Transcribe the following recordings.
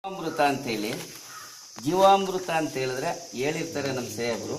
ಜೀವಾಮೃತ ಅಂತೇಳಿ ಜೀವಾಮೃತ ಅಂತ ಹೇಳಿದ್ರೆ ಹೇಳಿರ್ತಾರೆ ನಮ್ಮ ಸಾಹೇಬರು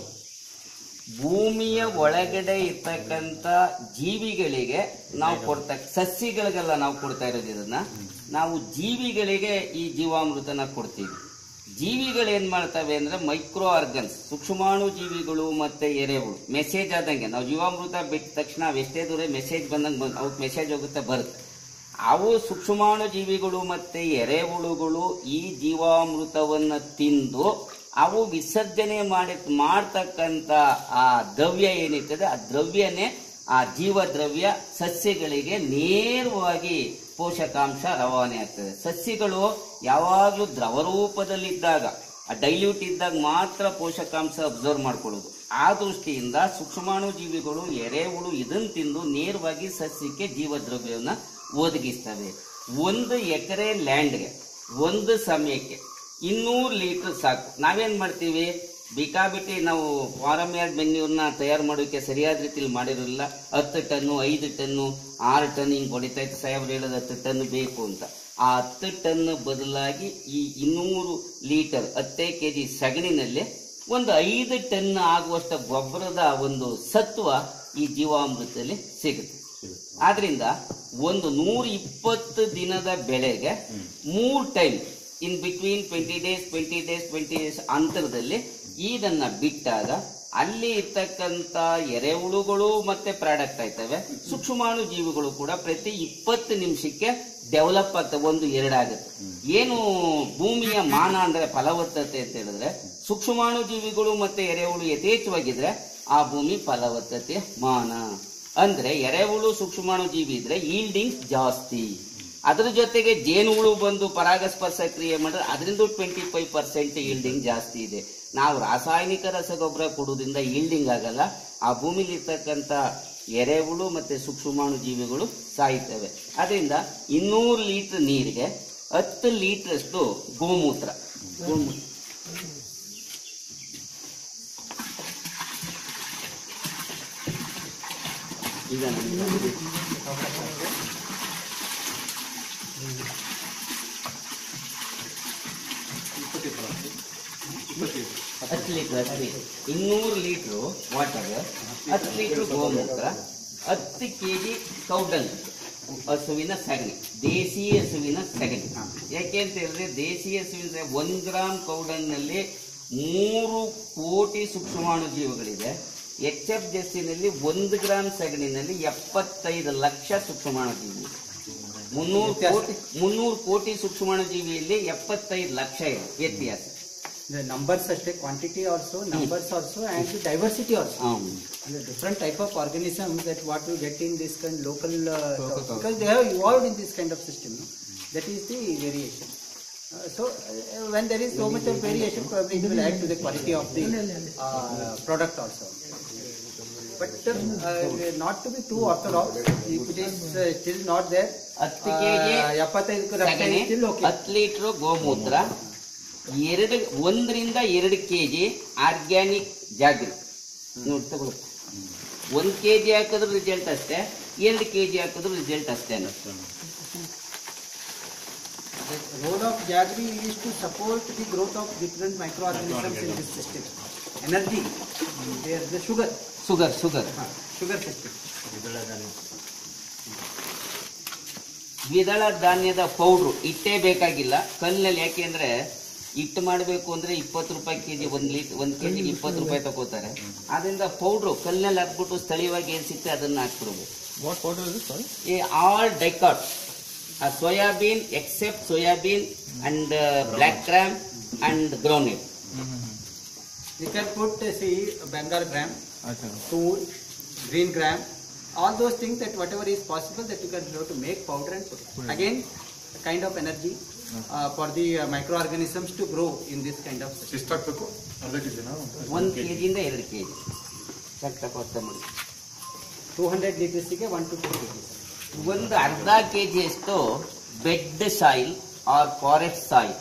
ಭೂಮಿಯ ಒಳಗಡೆ ಇರ್ತಕ್ಕಂಥ ಜೀವಿಗಳಿಗೆ ನಾವು ಕೊಡ್ತಕ್ಕ ಸಸ್ಯಗಳಿಗೆಲ್ಲ ನಾವು ಕೊಡ್ತಾ ಇರೋದು ಇದನ್ನ ನಾವು ಜೀವಿಗಳಿಗೆ ಈ ಜೀವಾಮೃತನ ಕೊಡ್ತೀವಿ ಜೀವಿಗಳು ಏನ್ ಮಾಡ್ತವೆ ಅಂದ್ರೆ ಮೈಕ್ರೋ ಆರ್ಗನ್ಸ್ ಸೂಕ್ಷ್ಮಾಣು ಜೀವಿಗಳು ಮತ್ತೆ ಎರೆಹುಳು ಮೆಸೇಜ್ ಆದಂಗೆ ನಾವು ಜೀವಾಮೃತ ಬಿಟ್ಟ ತಕ್ಷಣ ಅವು ಎಷ್ಟೇ ದೂರ ಮೆಸೇಜ್ ಬಂದಂಗೆ ಬಂದ್ ಅವಕ್ಕೆ ಮೆಸೇಜ್ ಹೋಗುತ್ತೆ ಬರುತ್ತೆ ಅವು ಸೂಕ್ಷ್ಮಾಣು ಜೀವಿಗಳು ಮತ್ತೆ ಎರೆಹುಳುಗಳು ಈ ಜೀವಾಮೃತವನ್ನ ತಿಂದು ಅವು ವಿಸರ್ಜನೆ ಮಾಡಿ ಮಾಡ್ತಕ್ಕಂಥ ಆ ದ್ರವ್ಯ ಏನಿರ್ತದೆ ಆ ದ್ರವ್ಯನೇ ಆ ಜೀವ ದ್ರವ್ಯ ಸಸ್ಯಗಳಿಗೆ ನೇರವಾಗಿ ಪೋಷಕಾಂಶ ರವಾನೆ ಆಗ್ತದೆ ಸಸ್ಯಗಳು ಯಾವಾಗಲೂ ದ್ರವ ರೂಪದಲ್ಲಿದ್ದಾಗ ಆ ಡೈಲ್ಯೂಟ್ ಇದ್ದಾಗ ಮಾತ್ರ ಪೋಷಕಾಂಶ ಅಬ್ಸರ್ವ್ ಮಾಡ್ಕೊಳ್ಳೋದು ಆ ದೃಷ್ಟಿಯಿಂದ ಸೂಕ್ಷ್ಮಾಣು ಜೀವಿಗಳು ಎರೆಹುಳು ಇದನ್ನ ತಿಂದು ನೇರವಾಗಿ ಸಸ್ಯಕ್ಕೆ ಜೀವದ್ರವ್ಯವನ್ನ ಒದಗಿಸ್ತವೆ ಒಂದು ಎಕರೆ ಲ್ಯಾಂಡ್ಗೆ ಒಂದು ಸಮಯಕ್ಕೆ ಇನ್ನೂರು ಲೀಟರ್ ಸಾಕು ನಾವೇನ್ ಮಾಡ್ತೀವಿ ಬೇಕಾಬಿಟ್ಟಿ ನಾವು ಫಾರಮ್ ಯಾರ್ಡ್ ಮೆನ್ಯೂರ್ನ ತಯಾರು ಮಾಡೋಕೆ ಸರಿಯಾದ ರೀತಿಯಲ್ಲಿ ಮಾಡಿರಲಿಲ್ಲ ಹತ್ತು ಟನ್ನು ಐದು ಟನ್ನು ಆರು ಟನ್ ಹಿಂಗ್ ಹೊಡಿತಾ ಇತ್ತು ಸಾಹೇಬ್ರು ಹೇಳೋದು ಹತ್ತು ಟನ್ ಬೇಕು ಅಂತ ಆ ಹತ್ತು ಟನ್ ಬದಲಾಗಿ ಈ ಇನ್ನೂರು ಲೀಟರ್ ಹತ್ತೇ ಕೆಜಿ ಸಗಣಿನಲ್ಲಿ ಒಂದು ಐದು ಟನ್ ಆಗುವಷ್ಟ ಗೊಬ್ಬರದ ಒಂದು ಸತ್ವ ಈ ಜೀವಾಮೃತದಲ್ಲಿ ಸಿಗುತ್ತೆ ಆದ್ರಿಂದ ಒಂದು ನೂರ ಇಪ್ಪತ್ತು ದಿನದ ಬೆಳೆಗೆ ಮೂರ್ time in between twenty days twenty days twenty days ಅಂತರದಲ್ಲಿ ಇದನ್ನ ಬಿಟ್ಟಾಗ ಅಲ್ಲಿ ಇರ್ತಕ್ಕಂತ ಎರೆಹುಳುಗಳು ಮತ್ತೆ ಪ್ರಾಡಕ್ಟ್ ಆಯ್ತವೆ ಸೂಕ್ಷ್ಮಾಣು ಜೀವಿಗಳು ಕೂಡ ಪ್ರತಿ ಇಪ್ಪತ್ತು ನಿಮಿಷಕ್ಕೆ ಡೆವಲಪ್ ಆಗ್ತವೆ ಒಂದು ಎರಡಾಗುತ್ತೆ ಏನು ಭೂಮಿಯ ಮಾನ ಅಂದ್ರೆ ಫಲವತ್ತತೆ ಅಂತ ಹೇಳಿದ್ರೆ ಸೂಕ್ಷ್ಮಾಣು ಜೀವಿಗಳು ಮತ್ತೆ ಎರೆಹುಳು ಯಥೇಚ್ಛವಾಗಿದ್ರೆ ಆ ಭೂಮಿ ಫಲವತ್ತತೆ ಮಾನ ಅಂದ್ರೆ ಎರೆಹುಳು ಸೂಕ್ಷ್ಮಾಣು ಜೀವಿ ಇದ್ರೆ ಈಲ್ಡಿಂಗ್ ಜಾಸ್ತಿ ಅದ್ರ ಜೊತೆಗೆ ಜೇನುಹುಳು ಬಂದು ಪರಾಗಸ್ಪರ್ಶ ಕ್ರಿಯೆ ಮಾಡಿದ್ರೆ ಅದರಿಂದ ಟ್ವೆಂಟಿ ಫೈವ್ ಪರ್ಸೆಂಟ್ ಈಲ್ಡಿಂಗ್ ಜಾಸ್ತಿ ಇದೆ ನಾವು ರಾಸಾಯನಿಕ ರಸಗೊಬ್ಬರ ಕೊಡೋದ್ರಿಂದ ಈಲ್ಡಿಂಗ್ ಆಗಲ್ಲ ಆ ಭೂಮಿಲಿ ಇರ್ತಕ್ಕಂಥ ಎರೆಹುಳು ಮತ್ತೆ ಸೂಕ್ಷ್ಮಾಣು ಜೀವಿಗಳು ಸಾಯ್ತವೆ ಅದರಿಂದ ಇನ್ನೂರು ಲೀಟರ್ ನೀರಿಗೆ ಹತ್ತು ಲೀಟರ್ ಅಷ್ಟು ಗೋಮೂತ್ರ ಗೋಮೂತ್ರ ಈಗ ನಮ್ಗೆ ಹತ್ತು ಲೀಟರ್ ಹತ್ತು ಲೀಟರ್ ಇನ್ನೂರು ಲೀಟ್ರು ವಾಟರ್ ಹತ್ತು ಲೀಟ್ರ್ ಗೋಮೂತ್ರ ಹತ್ತು ಕೆ ಜಿ ಕೌಡಂಗ್ ಹಸುವಿನ ಸಗಣಿ ದೇಸಿ ಹಸುವಿನ ಸಗಣಿ ಯಾಕೆ ಅಂತ ಹೇಳಿದ್ರೆ ದೇಸಿ ಹಸುವಿನ ಸಗಣಿ ಒಂದ್ ಗ್ರಾಮ್ ಕೌಡಂಗ್ನಲ್ಲಿ ಮೂರು ಕೋಟಿ ಸೂಕ್ಷ್ಮಾಣು ಜೀವಿಗಳಿದೆ ಎಚ್ ಎಫ್ ಜಸ್ಸಿನಲ್ಲಿ ಒಂದು ಗ್ರಾಮ್ ಸಗಣಿನಲ್ಲಿ ಎಪ್ಪತ್ತೈದು ಲಕ್ಷ ಸೂಕ್ಷ್ಮಾಣು ಜೀವಿ ಮುನ್ನೂರು ಕೋಟಿ ಮುನ್ನೂರು ಕೋಟಿ ಸೂಕ್ಷ್ಮಾಣು ಜೀವಿಯಲ್ಲಿ ಎಪ್ಪತ್ತೈದು ಲಕ್ಷ ಇದೆ ವ್ಯತ್ಯಾಸ The numbers ಅಷ್ಟೇ quantity also numbers also and the diversity also. Hmm. And the different type of organisms that what we get in this kind local, uh, because they have evolved in this kind of system. No? That is the variation. Uh, so uh, when there is so much of variation, probably it will add to the quality of the uh, product also. But uh, not to be too orthodox, if it is uh, still not there, ಹತ್ತು KG uh, ಎಪ್ಪತ್ತೈದು ಲಕ್ಷ ಸಗಣಿ is still okay. ಹತ್ತು litre ಗೋಮೂತ್ರ ಎರಡು ಒಂದರಿಂದ ಎರಡು KG organic jaggery ನೋಡಿ ತಗೊಳ್ಳಿ ಒಂದ್ ಕೆಜಿ ಹಾಕಿದ್ರು ರಿಸಲ್ಟ್ ಅಷ್ಟೇ ಎರಡು ಕೆಜಿ ಹಾಕಿದ್ರು ರಿಸಲ್ಟ್ ಅಷ್ಟೇ The role of Jaggery is to support the growth of different microorganisms in this system. Energy, there is the sugar, sugar sugar uh, sugar system. ದ್ವಿದಳ ಧಾನ್ಯದ ಪೌಡ್ರು ಇಟ್ಟೇ ಬೇಕಾಗಿಲ್ಲ ಕಲ್ಲಿನಲ್ಲಿ ಯಾಕೆಂದ್ರೆ ಹಿಟ್ಟು ಮಾಡಬೇಕು ಅಂದ್ರೆ ಇಪ್ಪತ್ತು ರೂಪಾಯಿ ಕೆಜಿ ಒಂದ್ ಲೀಟರ್ ಒಂದ್ ಕೆಜಿ ಇಪ್ಪತ್ತು ರೂಪಾಯಿ ತಗೋತಾರೆ ಅದರಿಂದ ಪೌಡ್ರು ಕಲ್ಲಿನಲ್ಲಿ ಹಾಕ್ಬಿಟ್ಟು ಸ್ಥಳೀಯವಾಗಿ ಏನ್ ಸಿಗ್ತದೆ ಅದನ್ನ ಹಾಕ್ಬಿಡ್ಬೇಕು What powder is it? Sorry. ಈ all dicot soybean except soybean and black gram and ground You can put, uh, see, Bengal gram, Okay. tool, green gram, all those things that whatever is possible that you can go to make powder and put it. Again, a kind of energy uh, for the uh, microorganisms to grow in this kind of system. ಎಷ್ಟಾಗ್ಬೇಕು ಅರ್ಧ ಕೆಜಿನಾ ಒಂದ್ ಕೆಜಿಯಿಂದ ಎರಡು KG correct ಕೊಡ್ತಾ ಮಾಡಿ 200 liters ಗೆ 1 to 2 kgs. ಒಂದು ಅರ್ಧ ಕೆಜಿ ಅಷ್ಟು bed soil or forest soil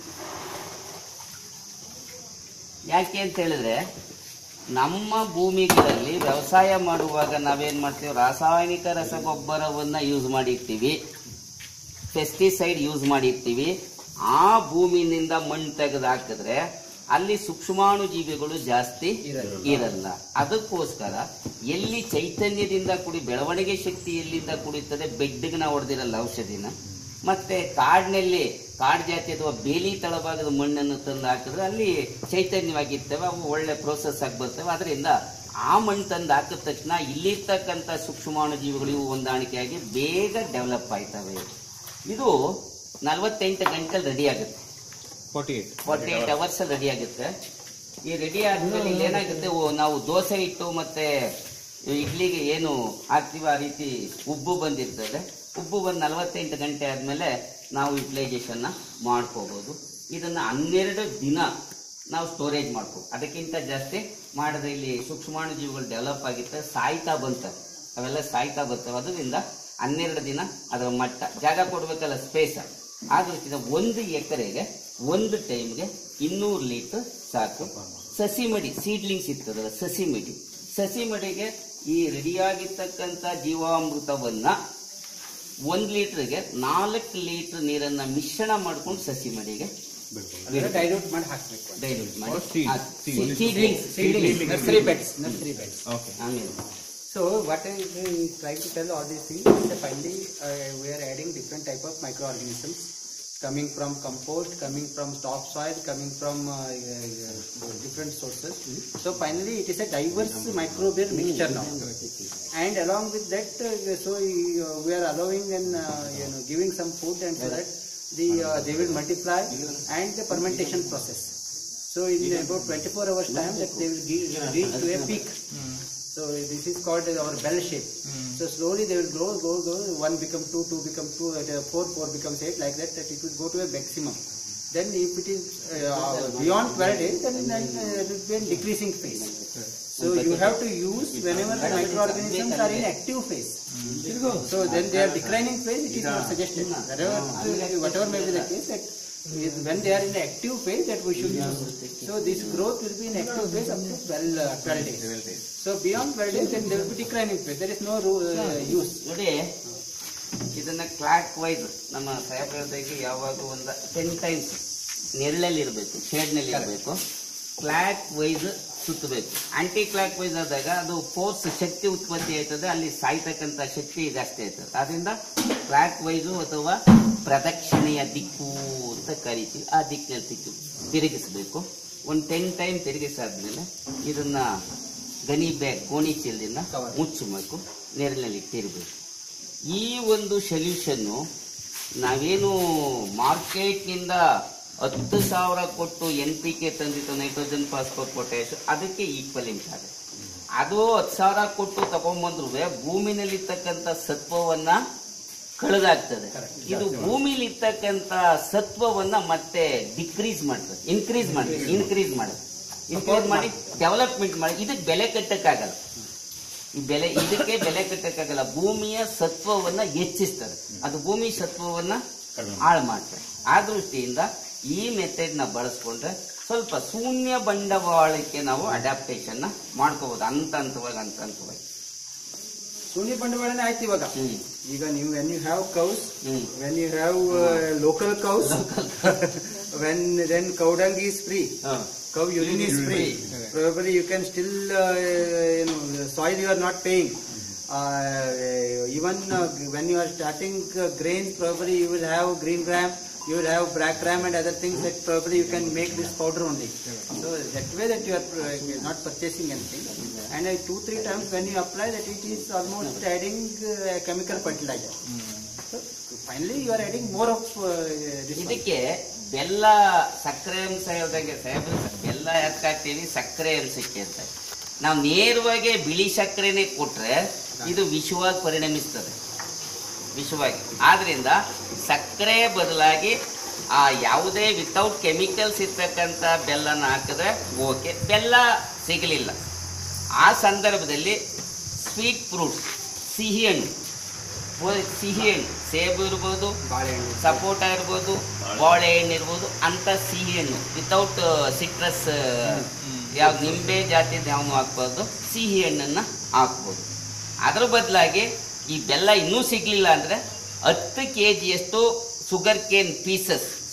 ಯಾಕೆ ಅಂತ ಹೇಳಿದ್ರೆ ನಮ್ಮ ಭೂಮಿಗಳಲ್ಲಿ ವ್ಯವಸಾಯ ಮಾಡುವಾಗ ನಾವೇನ್ ಮಾಡ್ತೀವಿ ರಾಸಾಯನಿಕ ರಸಗೊಬ್ಬರವನ್ನ ಯೂಸ್ ಮಾಡಿರ್ತೀವಿ ಪೆಸ್ಟಿಸೈಡ್ ಯೂಸ್ ಮಾಡಿರ್ತೀವಿ ಆ ಭೂಮಿನಿಂದ ಮಣ್ಣು ತೆಗೆದು ಹಾಕಿದ್ರೆ ಅಲ್ಲಿ ಸೂಕ್ಷ್ಮಾಣು ಜೀವಿಗಳು ಜಾಸ್ತಿ ಇರಲ್ಲ ಅದಕ್ಕೋಸ್ಕರ ಎಲ್ಲಿ ಚೈತನ್ಯದಿಂದ ಕೂಡಿ ಬೆಳವಣಿಗೆ ಶಕ್ತಿ ಎಲ್ಲಿಂದ ಕುಡಿತದೆ ಬೆಡ್ಗೆ ನಾವು ಹೊಡೆದಿರಲ್ಲ ಔಷಧಿನ ಮತ್ತೆ ಕಾಡಿನಲ್ಲಿ ಕಾಡು ಜಾತಿ ಅಥವಾ ಬೇಲಿ ತಳಭಾಗದ ಮಣ್ಣನ್ನು ತಂದು ಹಾಕಿದ್ರೆ ಅಲ್ಲಿ ಚೈತನ್ಯವಾಗಿರ್ತವೆ ಅವು ಒಳ್ಳೆ ಪ್ರೋಸೆಸ್ ಆಗಿ ಬರ್ತವೆ ಅದರಿಂದ ಆ ಮಣ್ಣು ತಂದು ಹಾಕಿದ ತಕ್ಷಣ ಇಲ್ಲಿರ್ತಕ್ಕಂಥ ಸೂಕ್ಷ್ಮಾಣು ಜೀವಿಗಳು ಇವು ಹೊಂದಾಣಿಕೆಯಾಗಿ ಬೇಗ ಡೆವಲಪ್ ಆಯ್ತವೆ ಇದು ನಲವತ್ತೆಂಟು ಗಂಟೆಲಿ ರೆಡಿ ಆಗುತ್ತೆ forty eight forty eight hours ready ಆಗುತ್ತೆ ಈ ರೆಡಿ ಆದ್ಮೇಲೆ ಇಲ್ಲಿ ಏನಾಗುತ್ತೆ ಓ, ನಾವು ದೋಸೆ ಇಟ್ಟು ಮತ್ತೆ ಇಡ್ಲಿಗೆ ಏನು ಹಾಕ್ತೀವಿ ಆ ರೀತಿ ಉಬ್ಬು ಬಂದಿರ್ತದೆ ಉಬ್ಬು ಬಂದು ನಲವತ್ತೆಂಟು ಗಂಟೆ ಆದ್ಮೇಲೆ ನಾವು ಯುಟಿಲೈಸೇಷನ್ನ ಮಾಡ್ಕೋಬಹುದು ಇದನ್ನ ಹನ್ನೆರಡು ದಿನ ನಾವು ಸ್ಟೋರೇಜ್ ಮಾಡ್ಕೋಬೋದು ಅದಕ್ಕಿಂತ ಜಾಸ್ತಿ ಮಾಡಿದ್ರೆ ಇಲ್ಲಿ ಸೂಕ್ಷ್ಮಾಣು ಜೀವಿಗಳು ಡೆವಲಪ್ ಆಗಿರ್ತವೆ ಸಾಯ್ತಾ ಬಂತವೆ ಅವೆಲ್ಲ ಸಾಯ್ತಾ ಬರ್ತವೆ ಅದರಿಂದ ಹನ್ನೆರಡು ದಿನ ಅದರ ಮಟ್ಟ ಜಾಗ ಕೊಡ್ಬೇಕಲ್ಲ ಸ್ಪೇಸ್ ಆ ದೃಷ್ಟಿಯಿಂದ ಒಂದು ಎಕರೆಗೆ ಒಂದು ಟೈಮ್ಗೆ ಇನ್ನೂರು ಲೀಟರ್ ಸಾಕು ಸಸಿ ಮಡಿ ಸೀಡ್ಲಿಂಗ್ಸ್ ಇರ್ತದಲ್ಲ ಸಸಿ ಮಡಿ ಸಸಿ ಮಡಿಗೆ ಈ ರೆಡಿಯಾಗಿರ್ತಕ್ಕಂಥ ಜೀವಾಮೃತವನ್ನ ಒಂದ್ ಲೀಟರ್ಗೆ ನಾಲ್ಕು ಲೀಟರ್ ನೀರನ್ನ ಮಿಶ್ರಣ ಮಾಡ್ಕೊಂಡು ಸಸಿ ಮಡಿಗೆ ಡೈಲ್ಯೂಟ್ ಮಾಡಿ ಹಾಕ್ಬೇಕು ಡೈಲ್ಯೂಟ್ Or ಮಾಡಿ seed. ಆ, Seed. seedlings, seedlings. Nursery beds nursery beds okay ಆಮೇಲೆ So what I will try to tell all these things is that finally uh, we are adding different type of microorganisms coming from compost, coming from topsoil, coming from uh, uh, different sources. So finally it is a diverse microbial mixture now. And along with that, uh, so uh, we are allowing and uh, you know giving some food and so that the uh, they will multiply and the fermentation process. So in about 24 hours time that they will give, reach to a peak. So this is called our bell shape. So slowly they will grow, grow, grow. One become two, two become two, uh, four, four becomes eight. Like that, that it will go to a maximum. Then if it is uh, beyond 12 days, then, then uh, it will be a decreasing phase. So you have to use whenever the microorganisms are in active phase. So then they are declining phase, it is not suggested. Whatever, whatever may be the case, that is when they are in the active phase, that we should use. So this growth will be in active phase up to 12, uh, 12 days. So beyond 12 days, then there will be declining phase. There is no ru- uh, use. ನೋಡಿ ಇದನ್ನ clock wise ನಮ್ಮ ಸಾಹೇಬ್ರದಾಗಿ ಯಾವಾಗ ಒಂದು ten times ನೆರಳಲ್ಲಿ ಇರಬೇಕು ಶೇಡ್ನಲ್ಲಿ ಇರಬೇಕು clockwise ಸುತ್ತಬೇಕು ಆಂಟಿ ಕ್ಲಾಕ್ ವೈಸ್ ಆದಾಗ ಅದು ಫೋರ್ಸ್ ಶಕ್ತಿ ಉತ್ಪತ್ತಿ ಆಯ್ತದೆ ಅಲ್ಲಿ ಸಾಯ್ತಕ್ಕಂಥ ಶಕ್ತಿ ಜಾಸ್ತಿ ಆಯ್ತದೆ ಅದರಿಂದ ಕ್ಲಾಕ್ ವೈಸು ಅಥವಾ ಪ್ರದಕ್ಷಿಣೆಯ ದಿಕ್ಕು ಅಂತ ಕರಿತೀವಿ ಆ ದಿಕ್ಕಿನಲ್ಲಿ ತಿಕ್ಕು ತಿರುಗಿಸಬೇಕು ಒಂದು ಟೆನ್ ಟೈಮ್ ತಿರುಗಿಸಾದ್ಮೇಲೆ ಇದನ್ನ ಗನಿ ಬ್ಯಾಗ್ ಗೋಣಿ ಚೀಲದಿಂದ ಮುಚ್ಚಬೇಕು ನೆರಳಿನಲ್ಲಿ ಇಟ್ಟಿರಬೇಕು ಈ ಒಂದು ಸೊಲ್ಯೂಷನ್ನು ನಾವೇನು ಮಾರ್ಕೆಟ್ನಿಂದ ಹತ್ತು ಸಾವಿರ ಕೊಟ್ಟು ಎನ್ ಪಿ ಕೆ ತಂದಿತ್ತು ನೈಟ್ರೋಜನ್ ಫಾಸ್ಫೋರ್ ಪೊಟ್ಯಾಶ್ ಅದಕ್ಕೆ ಈಕ್ವಲೆಂಟ್ ಆಗುತ್ತೆ ಅದು ಹತ್ತು ಸಾವಿರ ಕೊಟ್ಟು ತಗೊಂಬಂದ್ರು ಭೂಮಿನಲ್ಲಿರ್ತಕ್ಕಂಥ ಸತ್ವವನ್ನ ಕಳೆದಾಗ್ತದೆ ಇದು ಭೂಮಿಲಿ ಇರ್ತಕ್ಕಂಥ ಸತ್ವವನ್ನ ಮತ್ತೆ ಡಿಕ್ರೀಸ್ ಮಾಡ್ತದೆ ಇನ್ಕ್ರೀಸ್ ಮಾಡ್ತದೆ ಇನ್ಕ್ರೀಸ್ ಮಾಡುತ್ತೆ ಇನ್ಕ್ರೀಸ್ ಮಾಡಿ ಡೆವಲಪ್ಮೆಂಟ್ ಮಾಡಿ ಇದಕ್ಕೆ ಬೆಲೆ ಕಟ್ಟಕ್ಕಾಗಲ್ಲ ಈ ಬೆಲೆ ಇದಕ್ಕೆ ಬೆಲೆ ಕಟ್ಟಕ್ಕಾಗಲ್ಲ ಭೂಮಿಯ ಸತ್ವವನ್ನ ಹೆಚ್ಚಿಸ್ತದೆ ಅದು ಭೂಮಿ ಸತ್ವವನ್ನ ಹಾಳು ಮಾಡ್ತದೆ ಆ ದೃಷ್ಟಿಯಿಂದ ಈ ಮೆಥಡ್ ನ ಬಳಸ್ಕೊಂಡ್ರೆ ಸ್ವಲ್ಪ ಶೂನ್ಯ ಬಂಡವಾಳಕ್ಕೆ ನಾವು ಅಡಾಪ್ಟೇಷನ್ ನ ಮಾಡ್ಕೋಬಹುದು ಹಂತ ಹಂತವಾಗಿ ಹಂತ ಹಂತವಾಗಿ ಶೂನ್ಯ ಬಂಡವಾಳನೇ ಆಯ್ತು ಇವಾಗ ಹ್ಮ್ ಈಗ ನೀವು when you have cows hmm when you have local cows when then cow dung is free ಹ. cow urine is free. Probably you can still, uh, you know, the soil you are not paying. Uh, even uh, when you are starting uh, grains, probably you will have green gram, you will have black gram and other things that probably you can make this powder only. So that way that you are uh, not purchasing anything. And uh, two, three times when you apply that it is almost adding uh, chemical fertilizer. So finally you are adding more of uh, this. one. ಇದಕ್ಕೆ ಬೆಲ್ಲ ಸಕ್ಕರೆ ಅಂಶ ಹೇಳ್ದಂಗೆ ಸಾಹೇಬ್ರು ಬೆಲ್ಲ ಯಾಕೆ ಹಾಕ್ತೀವಿ ಸಕ್ಕರೆ ಅಂಶಕ್ಕೆ ಅಂತ ನಾವು ನೇರವಾಗಿ ಬಿಳಿ ಸಕ್ಕರೆನೆ ಕೊಟ್ರೆ ಇದು ವಿಷವಾಗಿ ಪರಿಣಮಿಸ್ತದೆ ವಿಷವಾಗಿ ಆದ್ರಿಂದ ಸಕ್ಕರೆ ಬದಲಾಗಿ ಆ ಯಾವುದೇ ವಿತೌಟ್ ಕೆಮಿಕಲ್ಸ್ ಇರ್ತಕ್ಕಂಥ ಬೆಲ್ಲನ ಹಾಕಿದ್ರೆ ಓಕೆ ಬೆಲ್ಲ ಸಿಗಲಿಲ್ಲ ಆ ಸಂದರ್ಭದಲ್ಲಿ ಸ್ವೀಟ್ ಫ್ರೂಟ್ಸ್ ಸಿಹಿ ಹಣ್ಣು ಓ- ಸಿಹಿ ಹಣ್ಣು ಸೇಬು ಇರ್ಬೋದು ಬಾಳೆಹಣ್ಣು ಸಪೋಟ ಇರ್ಬೋದು ಬಾಳೆಹಣ್ಣು ಇರ್ಬೋದು ಅಂತ ಸಿಹಿ ಹಣ್ಣು ವಿತೌಟ್ ಸಿಟ್ರಸ್ ಯಾವ ನಿಂಬೆ ಜಾತಿದ ಯಾವನು ಹಾಕ್ಬಾರ್ದು ಸಿಹಿ ಹಣ್ಣನ್ನು ಹಾಕ್ಬೋದು ಅದ್ರ ಬದಲಾಗಿ ಈ ಬೆಲ್ಲ ಇನ್ನೂ ಸಿಗ್ಲಿಲ್ಲ ಅಂದ್ರೆ ಹತ್ತು ಕೆ ಜಿಯಷ್ಟು sugarcane pieces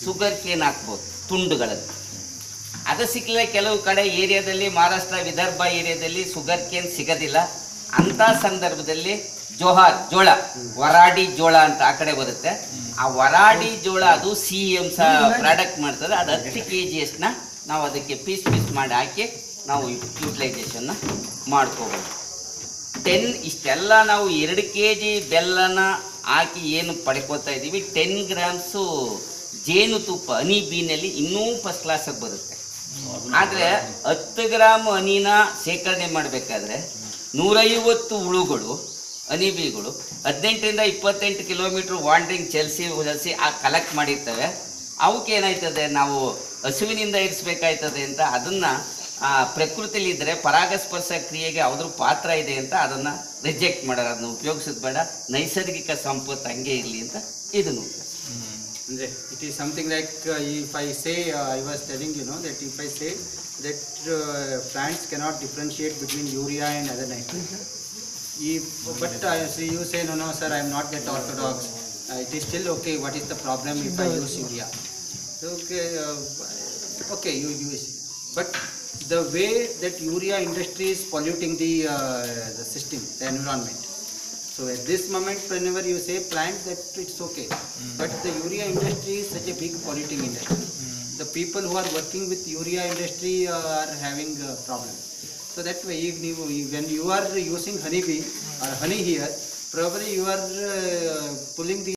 sugarcane ಹಾಕ್ಬೋದು ತುಂಡುಗಳಲ್ಲಿ ಅದು ಸಿಕ್ಕಲಿಲ್ಲ ಕೆಲವು ಕಡೆ ಏರಿಯಾದಲ್ಲಿ ಮಹಾರಾಷ್ಟ್ರ ವಿದರ್ಭ ಏರಿಯಾದಲ್ಲಿ ಶುಗರ್ ಕೇನ್ ಸಿಗೋದಿಲ್ಲ ಅಂತ ಸಂದರ್ಭದಲ್ಲಿ ಜೋಹಾರ್ ಜೋಳ ವರಾಡಿ ಜೋಳ ಅಂತ ಆ ಕಡೆ ಬರುತ್ತೆ ಆ ವರಾಡಿ ಜೋಳ ಅದು ಸಿ ಎಂ ಸ ಪ್ರಾಡಕ್ಟ್ ಮಾಡ್ತದೆ ಅದು ಹತ್ತು ಕೆ ಜಿ ಅಷ್ಟನ್ನ ನಾವು ಅದಕ್ಕೆ ಪೀಸ್ ಪೀಸ್ ಮಾಡಿ ಹಾಕಿ ನಾವು ಯೂಟಿಲೈಸೇಷನ್ನ ಮಾಡ್ಕೋಬೋದು ಟೆನ್ ಇಷ್ಟೆಲ್ಲ ನಾವು ಎರಡು ಕೆ ಜಿ ಬೆಲ್ಲನ ಹಾಕಿ ಏನು ಪಡ್ಕೋತಾ ಇದ್ದೀವಿ ಟೆನ್ ಗ್ರಾಮ್ಸು ಜೇನುತುಪ್ಪ ಹನಿ ಬೀನಲ್ಲಿ ಇನ್ನೂ ಫಸ್ಟ್ ಕ್ಲಾಸಾಗಿ ಬರುತ್ತೆ ಆದರೆ ಹತ್ತು ಗ್ರಾಮ್ ಹನಿನ ಶೇಖರಣೆ ಮಾಡಬೇಕಾದ್ರೆ ನೂರೈವತ್ತು ಹುಳುಗಳು ಹನಿಬೀಗಳು ಹದಿನೆಂಟರಿಂದ ಇಪ್ಪತ್ತೆಂಟು ಕಿಲೋಮೀಟ್ರ್ ವಾಂಡ್ರಿಂಗ್ ಚಲಿಸಿ ಚಲಿಸಿ ಆ ಕಲೆಕ್ಟ್ ಮಾಡಿರ್ತವೆ ಅವಕ್ಕೆ ಏನಾಯ್ತದೆ ನಾವು ಹಸುವಿನಿಂದ ಇರಿಸ್ಬೇಕಾಯ್ತದೆ ಅಂತ ಅದನ್ನ ಆ, ಪ್ರಕೃತಿಲಿ ಇದ್ರೆ ಪರಾಗಸ್ಪರ್ಶ ಕ್ರಿಯೆಗೆ ಅವ್ರ ಪಾತ್ರ ಇದೆ ಅಂತ ಅದನ್ನ ರಿಜೆಕ್ಟ್ ಮಾಡೋದು ಅದನ್ನ ಉಪಯೋಗಿಸೋದು ಬೇಡ ನೈಸರ್ಗಿಕ ಸಂಪತ್ತು ಹಂಗೆ ಇರಲಿ ಅಂತ ಇದನ್ನು ಉಪಯೋಗಿಸ್ತಾರೆ. ಅಂದ್ರೆ it is something like uh, if I say uh, I was telling you know that if I say that uh, plants cannot differentiate between urea and other nitrogen. If, but uh, see you say no no sir I am not that orthodox. Uh, it is still okay. What is the problem if I use urea? So, okay, uh, okay you use it. But the way that urea industry is polluting the uh, the system, the environment. So at this moment, whenever you say plant, that it's okay. But the urea industry is such a big polluting industry. The people who are working with urea industry uh, are having a problem. So that way, if you, when you are using honeybee or honey here, probably you are uh, pulling the